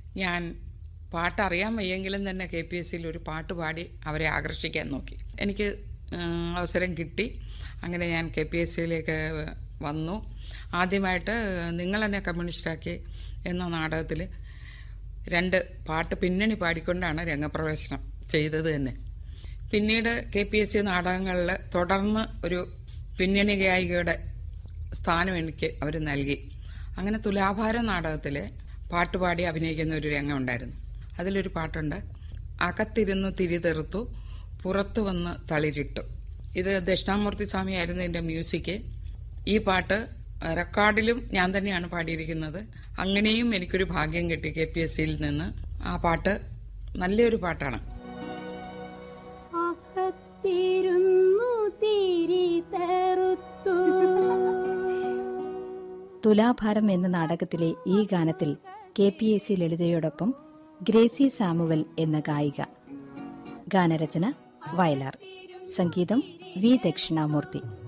ഞാൻ പാട്ടറിയാൻ വയ്യെങ്കിലും തന്നെ K P S സിയിൽ ഒരു പാട്ട് പാടി അവരെ ആകർഷിക്കാൻ നോക്കി എനിക്ക് ഉം, അവസരം കിട്ടി അങ്ങനെ ഞാൻ കെ പി എസ് സിയിലേക്ക് വന്നു ആദ്യമായിട്ട് നിങ്ങളെന്നെ കമ്മ്യൂണിസ്റ്റാക്കി എന്ന നാടകത്തിൽ രണ്ട് പാട്ട് പിന്നണി പാടിക്കൊണ്ടാണ് രംഗപ്രവേശനം ചെയ്തത് തന്നെ പിന്നീട് കെ പി എസ് സി നാടകങ്ങളിൽ തുടർന്ന് ഒരു പിന്നണി ഗായികയുടെ സ്ഥാനം എനിക്ക് അവർ നൽകി അങ്ങനെ തുലാഭാരം നാടകത്തിൽ പാട്ടുപാടി അഭിനയിക്കുന്ന ഒരു രംഗം ഉണ്ടായിരുന്നു അതിലൊരു പാട്ടുണ്ട് അകത്തിരുന്നു തിരിതെറുത്തു പുറത്തു വന്ന് തളിരിട്ടു ഇത് ദക്ഷിണാമൂർത്തി സ്വാമിയായിരുന്നു എൻ്റെ മ്യൂസിക് ഈ പാട്ട് റെക്കോർഡിലും ഞാൻ തന്നെയാണ് പാടിയിരിക്കുന്നത് അങ്ങനെയും എനിക്കൊരു ഭാഗ്യം കിട്ടി കെ പി എസ് സിയിൽ നിന്ന് ആ പാട്ട് നല്ലൊരു പാട്ടാണ് അകത്തിരുന്നു തിരി തെറുത്തു തുലാഭാരം എന്ന നാടകത്തിലെ ഈ ഗാനത്തിൽ കെ പി എ സി ലളിതയോടൊപ്പം ഗ്രേസി സാമുവൽ എന്ന ഗായിക ഗാനരചന വയലാർ സംഗീതം വി ദക്ഷിണാമൂർത്തി